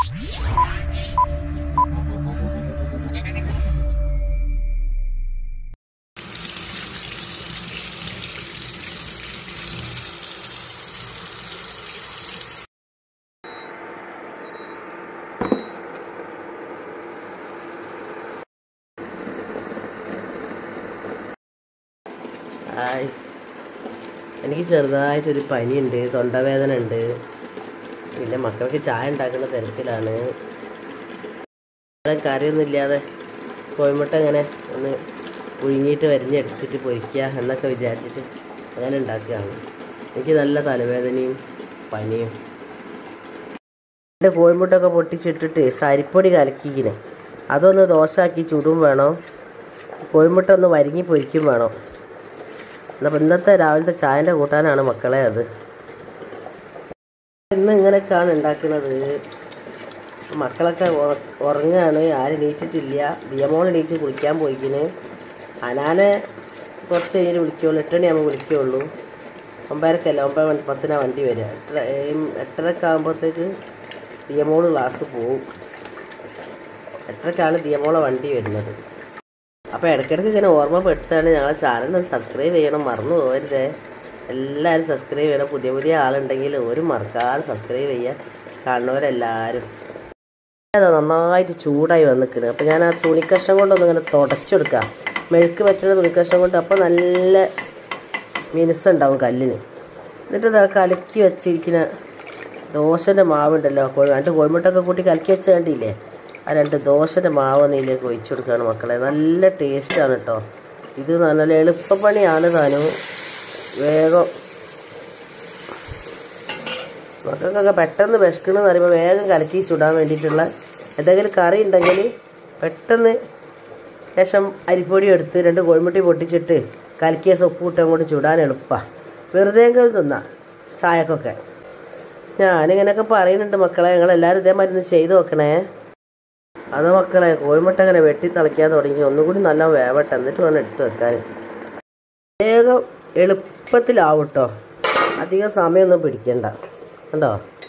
hi എനിക്ക് ചെറുതായിട്ടൊരു പനിയുണ്ട് തൊണ്ടവേദന ഉണ്ട് പിന്നെ മക്കൾക്ക് ചായ ഉണ്ടാക്കുന്ന തിരക്കിലാണ് കറിയൊന്നും ഇല്ലാതെ കോഴിമുട്ട ഇങ്ങനെ ഒന്ന് പുഴുങ്ങിയിട്ട് വരിഞ്ഞെടുത്തിട്ട് പൊരിക്കുക എന്നൊക്കെ വിചാരിച്ചിട്ട് അങ്ങനെ ഉണ്ടാക്കുകയാണ് എനിക്ക് നല്ല തലവേദനയും പനിയും എൻ്റെ കോഴിമുട്ടൊക്കെ പൊട്ടിച്ചിട്ടിട്ട് സരിപ്പൊടി കലക്കിക്കിനെ അതൊന്ന് ദോശയാക്കി ചുടും വേണം കോഴിമുട്ട ഒന്ന് വരിങ്ങി പൊരിക്കും വേണം എന്നപ്പോൾ ഇന്നത്തെ രാവിലത്തെ ചായൻ്റെ കൂട്ടാനാണ് മക്കളെ അത് ഇന്ന് ഇങ്ങനെയൊക്കെയാണ് ഉണ്ടാക്കുന്നത് മക്കളൊക്കെ ഉറ- ഉറങ്ങുകയാണ് ആരും എണീറ്റിട്ടില്ല ദിയമോൾ എണീറ്റ് കുളിക്കാൻ പോയിക്കിന് അനാനെ കുറച്ച് കഴിഞ്ഞ് വിളിക്കുള്ളൂ എട്ട് മണിയാകുമ്പോൾ വിളിക്കുള്ളൂ ഒമ്പതരക്കല്ല ഒമ്പത് മണി പത്തിനാണ് വണ്ടി വരിക എട്ടര ഏം എട്ടരക്ക് ആകുമ്പോഴത്തേക്ക് ദിയമോള് ക്ലാസ് പോവും എട്ടരക്കാണ് ദിയമോളെ വണ്ടി വരുന്നത് അപ്പോൾ ഇടയ്ക്കിടയ്ക്ക് ഇങ്ങനെ ഓർമ്മപ്പെടുത്താണ് ഞങ്ങളെ ചാനൽ ഒന്ന് സബ്സ്ക്രൈബ് ചെയ്യണം മറന്നു പോകരുതേ എല്ലാവരും സബ്സ്ക്രൈബ് ചെയ്യണം പുതിയ പുതിയ ആളുണ്ടെങ്കിൽ ഒരു മറക്കാതെ സബ്സ്ക്രൈബ് ചെയ്യുക കാണുന്നവരെല്ലാവരും അത് നന്നായിട്ട് ചൂടായി വന്നിക്കണ് അപ്പോൾ ഞാൻ ആ തുണിക്കഷ്ണം കൊണ്ടൊന്ന് ഇങ്ങനെ തുടച്ചെടുക്കാം മെഴുക്ക് പറ്റുന്ന തുണിക്കഷ്ണം കൊണ്ട് അപ്പോൾ നല്ല മിനുസുണ്ടാവും കല്ലിന് എന്നിട്ട് ഇതാ കലക്കി വെച്ചിരിക്കുന്ന ദോശൻ്റെ മാവുണ്ടല്ലോ കോഴി രണ്ട് കോഴിമുട്ടൊക്കെ കൂട്ടി കലക്കി വെച്ച് കണ്ടില്ലേ ആ രണ്ട് ദോശൻ്റെ മാവ് നെയ്യിലേക്ക് ഒഴിച്ചു കൊടുക്കുകയാണ് മക്കളെ നല്ല ടേസ്റ്റാണ് കേട്ടോ ഇത് നല്ല എളുപ്പപ്പണിയാണ് താനും വേഗം മക്കൾക്കൊക്കെ പെട്ടെന്ന് വിശക്കണമെന്ന് പറയുമ്പോൾ വേഗം കലക്കി ചുടാൻ വേണ്ടിയിട്ടുള്ള എന്തെങ്കിലും കറി ഉണ്ടെങ്കിൽ പെട്ടെന്ന് ശേഷം അരിപ്പൊടി എടുത്ത് രണ്ട് കോഴിമുട്ടി പൊട്ടിച്ചിട്ട് കലക്കിയ സൊപ്പ് ഇട്ട് അങ്ങോട്ട് ചുടാൻ എളുപ്പമാണ് വെറുതെ എങ്കിലും തിന്നാം ചായക്കൊക്കെ ഞാനിങ്ങനെയൊക്കെ പറയുന്നുണ്ട് മക്കളെ ഞങ്ങളെല്ലാവരും ഇതേമാതിരി ഒന്ന് ചെയ്ത് നോക്കണേ അത് മക്കളെ കോഴിമുട്ട ഇങ്ങനെ വെട്ടി തിളയ്ക്കാൻ തുടങ്ങി ഒന്നുകൂടി നല്ല വേവട്ടെ എന്നിട്ട് വേണം എടുത്ത് വെക്കാൻ വേഗം എളുപ്പത്തിലാവും കേട്ടോ അധികം സമയമൊന്നും പിടിക്കണ്ട കണ്ടോ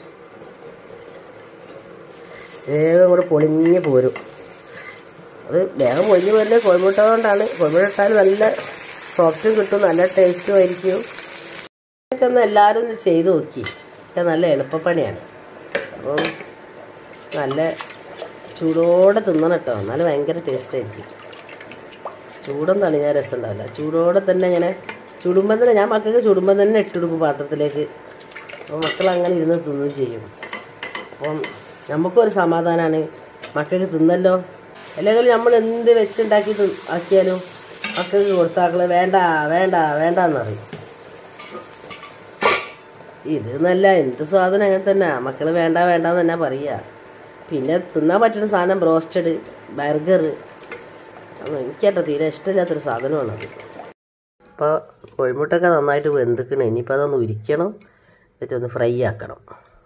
വേഗം കൂടെ പൊളിഞ്ഞ് പോരും അത് വേഗം പൊളിഞ്ഞ് പോരുന്നത് കോഴിമുട്ട കൊണ്ടാണ് കോഴിമുട്ട ഇട്ടാൽ നല്ല സോഫ്റ്റും കിട്ടും നല്ല ടേസ്റ്റും ആയിരിക്കും ഇതൊക്കെ ഒന്ന് എല്ലാവരും ഒന്ന് ചെയ്ത് നോക്കി ഒക്കെ നല്ല എളുപ്പപ്പണിയാണ് അപ്പം നല്ല ചൂടോടെ തിന്നണം കേട്ടോ എന്നാലും ഭയങ്കര ടേസ്റ്റ് ആയിരിക്കും ചൂടൊന്നും തണിഞ്ഞാൽ രസം ഉണ്ടാവില്ല ചൂടോടെ തന്നെ ഇങ്ങനെ ചുടുമ്പം തന്നെ ഞാൻ മക്കൾക്ക് ചുടുമ്പം തന്നെ ഇട്ടെടുക്കും പാത്രത്തിലേക്ക് അപ്പോൾ മക്കൾ അങ്ങനെ ഇരുന്ന് തിന്നും ചെയ്യും അപ്പം നമുക്കൊരു സമാധാനമാണ് മക്കൾക്ക് തിന്നല്ലോ അല്ലെങ്കിൽ നമ്മൾ എന്ത് വെച്ചുണ്ടാക്കി തി- ആക്കിയാലും മക്കൾക്ക് കൊടുത്താക്കള് വേണ്ട വേണ്ട വേണ്ട എന്നറിയും ഇത് നല്ല എന്ത് സാധനം അങ്ങനെ തന്നെ മക്കൾ വേണ്ട വേണ്ട എന്ന് തന്നെ പറയുക പിന്നെ തിന്നാൻ പറ്റുന്ന സാധനം ബ്രോസ്റ്റഡ് ബർഗർ അതൊന്നും എനിക്കേട്ടോ തീരെ ഇഷ്ടമില്ലാത്തൊരു സാധനമാണത് അപ്പോൾ കോഴിമുട്ടൊക്കെ നന്നായിട്ട് വെന്തിക്കണം ഇനിയിപ്പോൾ അതൊന്ന് ഉരിക്കണം എന്നിട്ടൊന്ന് ഫ്രൈ ആക്കണം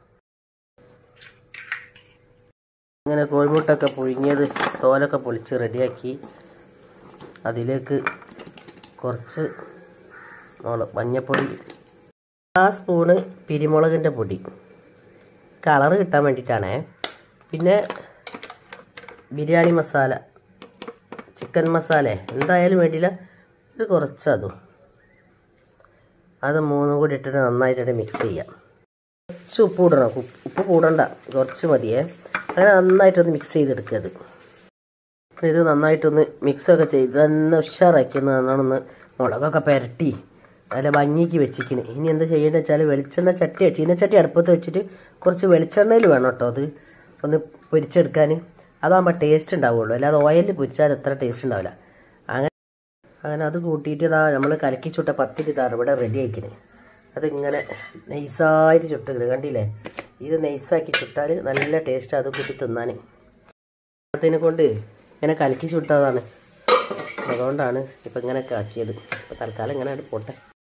അങ്ങനെ കോഴിമുട്ടൊക്കെ പുഴുങ്ങിയത് തോലൊക്കെ പൊളിച്ച് റെഡിയാക്കി അതിലേക്ക് കുറച്ച് മുളക് മഞ്ഞപ്പൊടി ആ സ്പൂണ് പിരിമുളകിൻ്റെ പൊടി കളറ് കിട്ടാൻ വേണ്ടിയിട്ടാണേ പിന്നെ ബിരിയാണി മസാല ചിക്കൻ മസാല എന്തായാലും വേണ്ടിയില്ല ഒരു കുറച്ച് അതും അത് മൂന്നും കൂടി ഇട്ടിട്ട് നന്നായിട്ട് മിക്സ് ചെയ്യാം കുറച്ച് ഉപ്പ് ഇടണം ഉപ്പ് ഉപ്പ് കൂടണ്ട കുറച്ച് മതിയേ അങ്ങനെ നന്നായിട്ടൊന്ന് മിക്സ് ചെയ്തെടുക്കുക അത് അപ്പോൾ ഇത് നന്നായിട്ടൊന്ന് മിക്സൊക്കെ ചെയ്ത് തന്നെ ഉഷാറാക്കിയെന്ന് നല്ലോണം മുളകൊക്കെ പുരട്ടി നല്ല ഭംഗിക്ക് വെച്ചിരിക്കണ് ഇനി എന്താ ചെയ്യേണ്ടത് വെച്ചാൽ വെളിച്ചെണ്ണ ചട്ടി ചീനച്ചട്ടി അടുപ്പത്ത് വെച്ചിട്ട് കുറച്ച് വെളിച്ചെണ്ണയിൽ വേണം കേട്ടോ അത് ഒന്ന് പൊരിച്ചെടുക്കാൻ അതാകുമ്പോൾ ടേസ്റ്റ് ഉണ്ടാവുള്ളൂ അല്ലാതെ ഓയിലിൽ പൊരിച്ചാൽ എത്ര ടേസ്റ്റ് ഉണ്ടാവില്ല അങ്ങനെ അങ്ങനെ അത് കൂട്ടിയിട്ട് ഇതാ നമ്മൾ കലക്കി ചുട്ട പത്തിരി ഇതാ ഇവിടെ റെഡി ആയിക്കണേ അതിങ്ങനെ നൈസായിട്ട് ചുട്ടിക്കണ് കണ്ടില്ലേ ഇത് നൈസാക്കി ചുട്ടാൽ നല്ല ടേസ്റ്റ് അത് കൂട്ടി തിന്നാൻ അതിനെ കൊണ്ട് ഇങ്ങനെ കലക്കി ചുട്ടതാണ് അതുകൊണ്ടാണ് ഇപ്പം ഇങ്ങനെയൊക്കെ ആക്കിയത് ഇപ്പം തൽക്കാലം ഇങ്ങനെ അങ്ങട് പോട്ടെ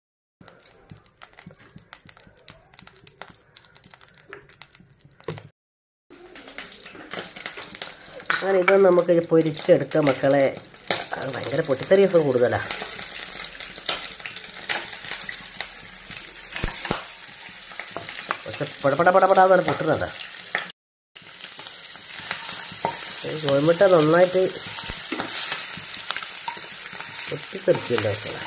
അങ്ങനെ ഇതൊന്നും നമുക്ക് പൊരിച്ചെടുക്കാം മക്കളെ അത് ഭയങ്കര പൊട്ടിത്തെറിയൊക്കെ കൂടുതലാണ് പക്ഷെ പടപട പടപടാന്നാണ് പൊട്ടുന്നത് ഈ കോഴിമുട്ട നന്നായിട്ട് പൊട്ടിത്തെറിക്കല്ലോ മക്കളെ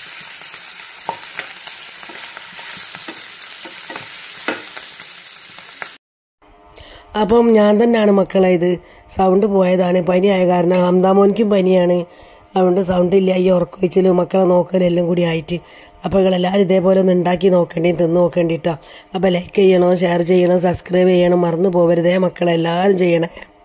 അപ്പം ഞാൻ തന്നെയാണ് മക്കളെ ഇത് സൗണ്ട് പോയതാണ് പനിയായ കാരണം ഹംദാമോനിക്കും പനിയാണ് അതുകൊണ്ട് സൗണ്ട് ഇല്ല ഈ ഉറക്കൊഴിച്ചിലും മക്കളെ നോക്കലും എല്ലാം കൂടി ആയിട്ട് അപ്പോൾ നിങ്ങളെല്ലാവരും ഇതേപോലെ ഒന്ന് ഉണ്ടാക്കി നോക്കേണ്ടി തിന്ന് നോക്കേണ്ടിട്ടോ അപ്പോൾ ലൈക്ക് ചെയ്യണം ഷെയർ ചെയ്യണം സബ്സ്ക്രൈബ് ചെയ്യണം മറന്നു പോകരുതേ മക്കളെ എല്ലാവരും ചെയ്യണേ